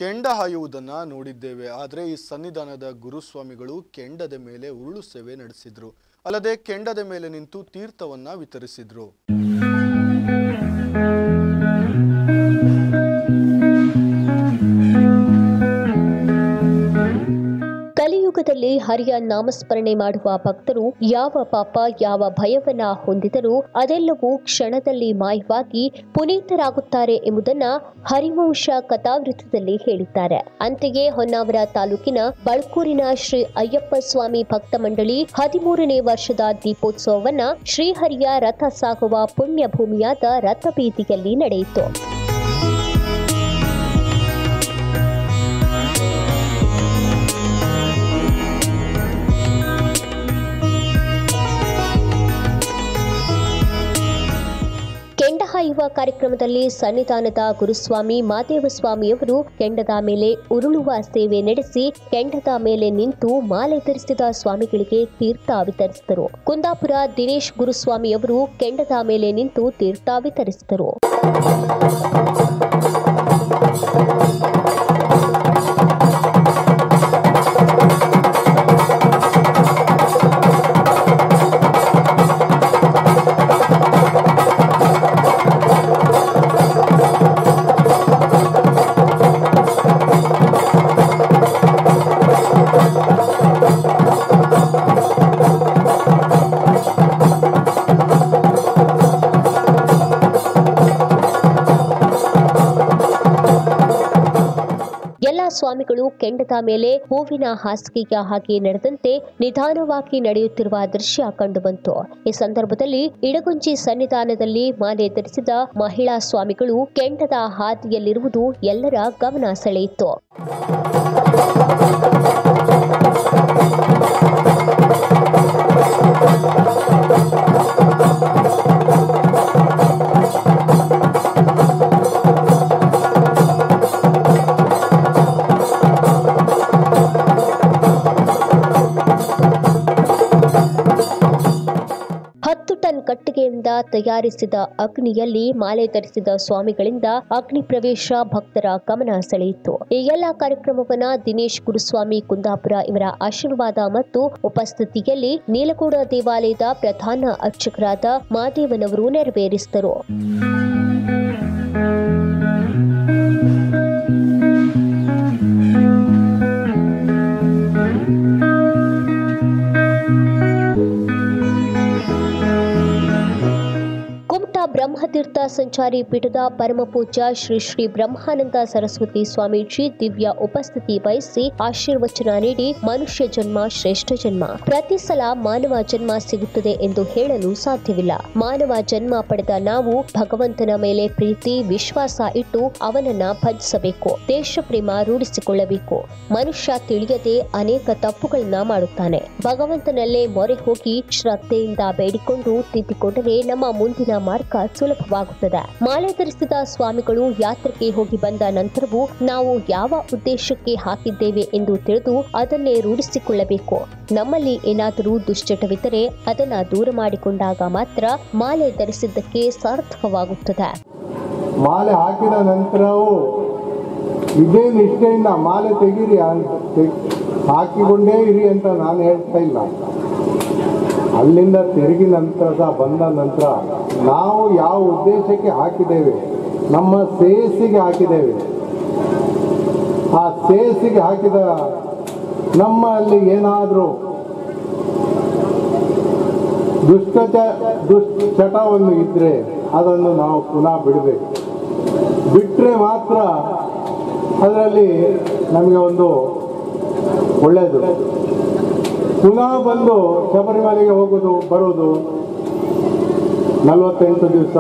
ಕೆಂಡ ಹಾಯುವುದನ್ನ ನೋಡಿದ್ದೇವೆ ಆದರೆ ಈ ಸನ್ನಿಧಾನದ ಗುರುಸ್ವಾಮಿಗಳು ಕೆಂಡದ ಮೇಲೆ ಉರುಳು ಸೇವೆ ನಡೆಸಿದ್ರು ಅಲ್ಲದೆ ಕೆಂಡದ ಮೇಲೆ ನಿಂತು ತೀರ್ಥವನ್ನ ವಿತರಿಸಿದ್ರು ಕಲಿಯುಗದಲ್ಲಿ ಹರಿಯ ನಾಮಸ್ಮರಣೆ ಮಾಡುವ ಭಕ್ತರು ಯಾವ ಪಾಪ ಯಾವ ಭಯವನ್ನ ಹೊಂದಿದರೂ ಅದೆಲ್ಲವೂ ಕ್ಷಣದಲ್ಲಿ ಮಾಯವಾಗಿ ಪುನೀತರಾಗುತ್ತಾರೆ ಎಂಬುದನ್ನ ಹರಿವಂಶ ಕಥಾವೃತ್ತದಲ್ಲಿ ಹೇಳಿದ್ದಾರೆ ಅಂತೆಯೇ ಹೊನ್ನಾವರ ತಾಲೂಕಿನ ಬಳ್ಕೂರಿನ ಶ್ರೀ ಅಯ್ಯಪ್ಪ ಸ್ವಾಮಿ ಭಕ್ತ ಮಂಡಳಿ ಹದಿಮೂರನೇ ವರ್ಷದ ದೀಪೋತ್ಸವವನ್ನ ಶ್ರೀಹರಿಯ ರಥ ಸಾಗುವ ಪುಣ್ಯ ಭೂಮಿಯಾದ ರಥಬೀದಿಯಲ್ಲಿ ನಡೆಯಿತು ಕೆಂಡ ಹಾಯುವ ಕಾರ್ಯಕ್ರಮದಲ್ಲಿ ಸನ್ನಿಧಾನದ ಗುರುಸ್ವಾಮಿ ಮಾದೇವಸ್ವಾಮಿಯವರು ಕೆಂಡದ ಮೇಲೆ ಉರುಳುವ ಸೇವೆ ನಡೆಸಿ ಕೆಂಡದ ಮೇಲೆ ನಿಂತು ಮಾಲೆ ಧರಿಸಿದ ಸ್ವಾಮಿಗಳಿಗೆ ತೀರ್ಥ ವಿತರಿಸಿದರು ಕುಂದಾಪುರ ದಿನೇಶ್ ಗುರುಸ್ವಾಮಿಯವರು ಕೆಂಡದ ಮೇಲೆ ನಿಂತು ತೀರ್ಥ ವಿತರಿಸಿದರು ಎಲ್ಲ ಸ್ವಾಮಿಗಳು ಕೆಂಡದ ಮೇಲೆ ಹೂವಿನ ಹಾಸಿಗೆಯ ಹಾಗೆ ನಡೆದಂತೆ ನಿಧಾನವಾಗಿ ನಡೆಯುತ್ತಿರುವ ದೃಶ್ಯ ಕಂಡುಬಂತು ಈ ಸಂದರ್ಭದಲ್ಲಿ ಇಡಗುಂಜಿ ಸನ್ನಿಧಾನದಲ್ಲಿ ಮಾಲೆ ಧರಿಸಿದ ಮಹಿಳಾ ಸ್ವಾಮಿಗಳು ಕೆಂಡದ ಹಾದಿಯಲ್ಲಿರುವುದು ಎಲ್ಲರ ಗಮನ ಸೆಳೆಯಿತು ಹತ್ತು ಟನ್ ಕಟ್ಟಿಗೆಯಿಂದ ತಯಾರಿಸಿದ ಅಗ್ನಿಯಲ್ಲಿ ಮಾಲೆ ಧರಿಸಿದ ಸ್ವಾಮಿಗಳಿಂದ ಅಗ್ನಿ ಪ್ರವೇಶ ಭಕ್ತರ ಗಮನ ಸೆಳೆಯಿತು ಈ ಎಲ್ಲ ಕಾರ್ಯಕ್ರಮವನ್ನ ದಿನೇಶ್ ಗುರುಸ್ವಾಮಿ ಕುಂದಾಪುರ ಇವರ ಆಶೀರ್ವಾದ ಮತ್ತು ಉಪಸ್ಥಿತಿಯಲ್ಲಿ ನೀಲಗೂಡ ದೇವಾಲಯದ ಪ್ರಧಾನ ಅರ್ಚಕರಾದ ಮಾದೇವನವರು ನೆರವೇರಿಸಿದರು ಕುಮಟಾ ಬ್ರಹ್ಮತೀರ್ಥ ಸಂಚಾರಿ ಪೀಠದ ಪರಮಪೂಜ್ಯ ಶ್ರೀ ಶ್ರೀ ಬ್ರಹ್ಮಾನಂದ ಸರಸ್ವತಿ ಸ್ವಾಮೀಜಿ ದಿವ್ಯ ಉಪಸ್ಥಿತಿ ವಹಿಸಿ ಆಶೀರ್ವಚನ ನೀಡಿ ಮನುಷ್ಯ ಜನ್ಮ ಶ್ರೇಷ್ಠ ಜನ್ಮ ಪ್ರತಿ ಸಲ ಮಾನವ ಜನ್ಮ ಸಿಗುತ್ತದೆ ಎಂದು ಹೇಳಲು ಸಾಧ್ಯವಿಲ್ಲ ಮಾನವ ಜನ್ಮ ಪಡೆದ ನಾವು ಭಗವಂತನ ಮೇಲೆ ಪ್ರೀತಿ ವಿಶ್ವಾಸ ಇಟ್ಟು ಅವನನ್ನ ಭಜಿಸಬೇಕು ದೇಶ ಪ್ರೇಮ ರೂಢಿಸಿಕೊಳ್ಳಬೇಕು ಮನುಷ್ಯ ತಿಳಿಯದೆ ಅನೇಕ ತಪ್ಪುಗಳನ್ನ ಮಾಡುತ್ತಾನೆ ಭಗವಂತನಲ್ಲೇ ಮೊರೆ ಹೋಗಿ ಶ್ರದ್ಧೆಯಿಂದ ಬೇಡಿಕೊಂಡು ತಿದ್ದಿಕೊಂಡರೆ ನಮ್ಮ ಮುಂದಿನ ಮಾರ್ಗ ಸುಲಭವಾಗುತ್ತದೆ ಮಾಲೆ ಧರಿಸಿದ ಸ್ವಾಮಿಗಳು ಯಾತ್ರೆಗೆ ಹೋಗಿ ಬಂದ ನಂತರವೂ ನಾವು ಯಾವ ಉದ್ದೇಶಕ್ಕೆ ಹಾಕಿದ್ದೇವೆ ಎಂದು ತಿಳಿದು ಅದನ್ನೇ ರೂಢಿಸಿಕೊಳ್ಳಬೇಕು ನಮ್ಮಲ್ಲಿ ಏನಾದರೂ ದುಶ್ಚಟವಿದ್ದರೆ ಅದನ್ನ ದೂರ ಮಾಡಿಕೊಂಡಾಗ ಮಾತ್ರ ಮಾಲೆ ಧರಿಸಿದ್ದಕ್ಕೆ ಸಾರ್ಥಕವಾಗುತ್ತದೆ ಮಾಲೆ ಹಾಕಿದ ನಂತರವೂ ಇದೇ ನಿಷ್ಠೆಯಿಂದ ಮಾಲೆ ತೆಗೀರಿ ಅಂತ ತೆಗ್- ಹಾಕಿಕೊಂಡೇ ಇರಿ ಅಂತ ನಾನು ಹೇಳ್ತಾ ಇಲ್ಲ ಅಲ್ಲಿಂದ ತಿರುಗಿ ನಂತರ ಬಂದ ನಂತರ ನಾವು ಯಾವ ಉದ್ದೇಶಕ್ಕೆ ಹಾಕಿದ್ದೇವೆ ನಮ್ಮ ಸೇಸಿಗೆ ಹಾಕಿದ್ದೇವೆ ಆ ಸೇಸಿಗೆ ಹಾಕಿದ ನಮ್ಮಲ್ಲಿ ಏನಾದರೂ ದುಷ್ಟಚ ದುಶ್ಚಟವನ್ನು ಇದ್ದರೆ ಅದನ್ನು ನಾವು ಪುನಃ ಬಿಡಬೇಕು ಬಿಟ್ಟರೆ ಮಾತ್ರ ಅದರಲ್ಲಿ ನಮಗೆ ಒಂದು ಒಳ್ಳೆಯದು ಪುನಃ ಬಂದು ಶಬರಿಮಲೆಗೆ ಹೋಗೋದು ಬರೋದು ನಲವತ್ತೆಂಟು ದಿವಸ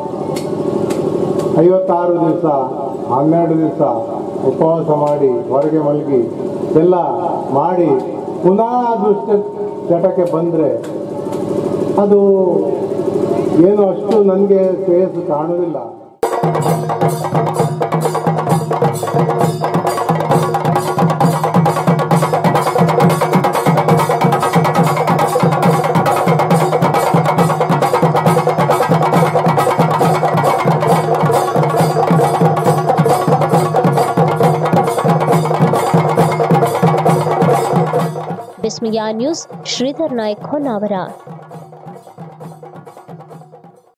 ಐವತ್ತಾರು ದಿವಸ ಹನ್ನೆರಡು ದಿವಸ ಉಪವಾಸ ಮಾಡಿ ಹೊರಗೆ ಮಲಗಿ ಎಲ್ಲ ಮಾಡಿ ಪುನಃ ದುಷ್ಟ ಚಟಕ್ಕೆ ಬಂದರೆ ಅದು ಏನು ಅಷ್ಟು ನನಗೆ ಶ್ರೇಯಸ್ಸು ಕಾಣುವುದಿಲ್ಲ ವಿಸ್ಮಯ ನ್ಯೂಸ್ ಶ್ರೀಧರ್ ನಾಯ್ಕ್ ಹೊನ್ನಾವರ